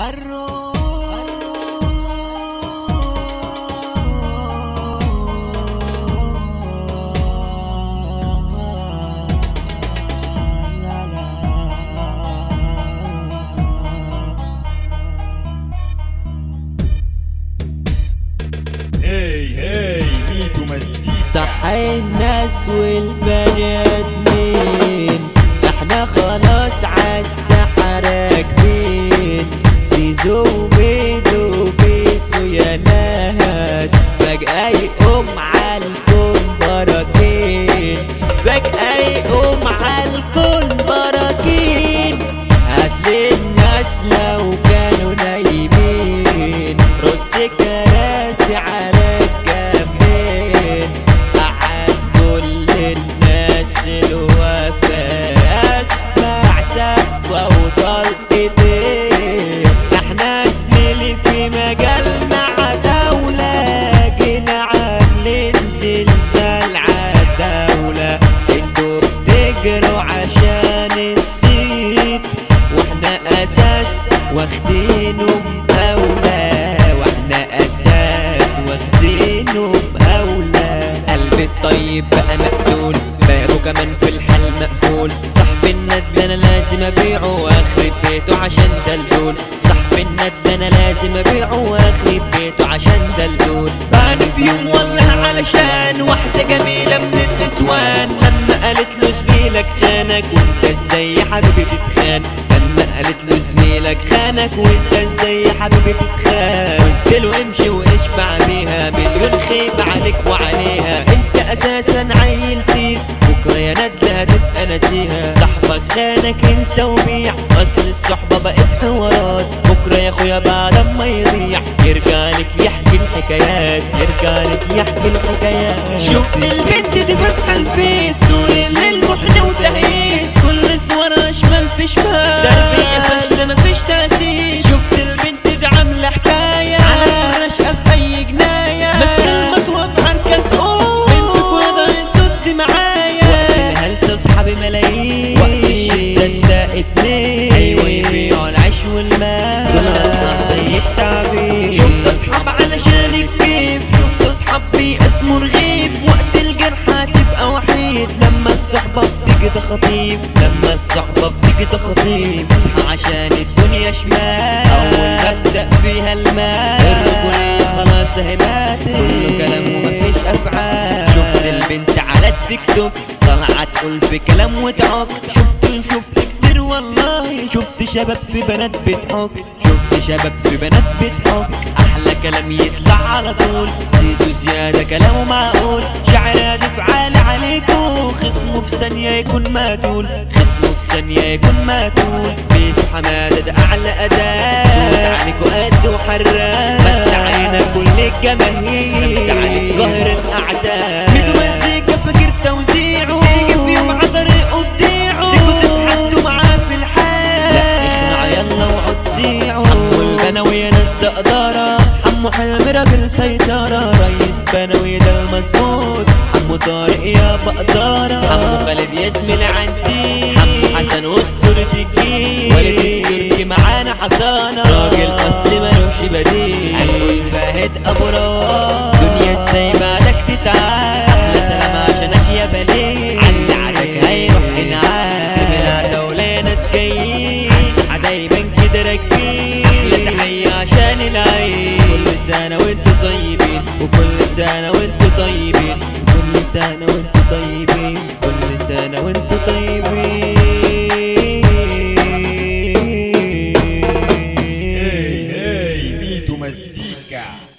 هي هي ميدو مزيكا صح الناس والبني ادمين احنا خلاص عالساحة راكبين زيزو وميدو بيسو يا ناس فجأة يقوم عالكون براكين فجأة يقوم عالكون براكين هتلاقي الناس لو كانوا نايمين رص كراسي على الجنبين قعد كل الناس الوفاء اسمع سقفة وطلقتين احنا زميلي في مجالنا عداولة جينا عاملين زلزال عالدولة انتوا بتجروا عشان الصيت واحنا اساس واخدينه بأولى واحنا اساس واخدينه بأولى قلبي الطيب بقى مقتول بابه كمان في الحل مقفول صاحب الندل انا لازم ابيعه واخرب بيته عشان دلدول صاحب الندل انا لازم ابيعه واخرب بيته عشان دلدول بعني في يوم والله علشان واحدة جميلة من النسوان لما قالت له زميلك خانك وانت ازاي يا حبيبي تتخان لما قالت له زميلك خانك وانت ازاي يا حبيبي تتخان قلت له امشي واشبع بيها مليون خيب عليك وعليها انت اساسا عيل سيس بكره يا ندلة هتبقى ناسيها صاحبك خانك انسى وبيع اصل الصحبة بقت حوارات بكره يا اخويا بعد ما يضيع يرجع لك يحكي الحكايات يرجع لك يحكي الحكايات شفت البنت دي فاتحة الفيس طول الليل محن وتهيس كل صورها شمال في شمال دربية فاشلة مفيش تأسيس شفت البنت دي عاملة حكاية على رشقة في أي جناية ماسكة المطوة في حركة تقول بنت كورة يسد معايا وقت الهلسة أصحابي ملايين وقت الشدة تلاقي اتنين أيوة يبيعوا العيش والمال دول أصحاب زي التعبير شفت أصحاب علشان الكيف شفت أصحاب بيقسموا رغيف وقت الجرح هتبقى وحيد لما الصحبة بتيجي تخطيف لما الصحبة بتيجي تخطيف اصحى عشان الدنيا شمال أول ما ابدأ فيها المال الرجولية خلاص اهي ماتت كله كلام ومفيش أفعال شفت البنت على التيك توك طلعت تقول في كلام وتعك شفت شفت كتير والله شفت شباب في بنات بتحك شفت شباب في بنات بتحك احلى كلام يطلع على طول زيزو زيادة كلامه معقول شعر هادف عالي عليكو خصمه في ثانية يكون ماتول خصمه في ثانية يكون ماتول بيس حمادة ده اعلى اداء صوت عليكو قاسي وحراق متعينا كل الجماهير خمسة عليك قهر الاعداء ميدو مزيكا فاكر توزيعه يجي في يوم عطريقه تبيعه تيجوا تتحدوا معاه في الحال لا اخنع يلا وعد سيعوا حمو البنوي يا ناس ده قدارة حمو حلمي راجل سيطرة ريس بنوي ده المظبوط حمو طارق يا بقدارة حمو خالد يا زميلي عندي حمو حسن واسطورة الجيل والد التركي معانا حصانة راجل اصلي ملوش بديل هنقول فاهد ابو روان دنيا ازاي بعدك تتعال احلى سلام عشانك يا بليل عندي عدك هيروح ينعال بلا دولة ناس جايين عالساحة دايما كده راكبين احلى تحية عشان العين كل سنة وانتوا طيبين وكل سنة وانتوا طيبين كل سنة وانتوا طيبين كل سنة وانتوا طيبين هي هي ميدو مزيكا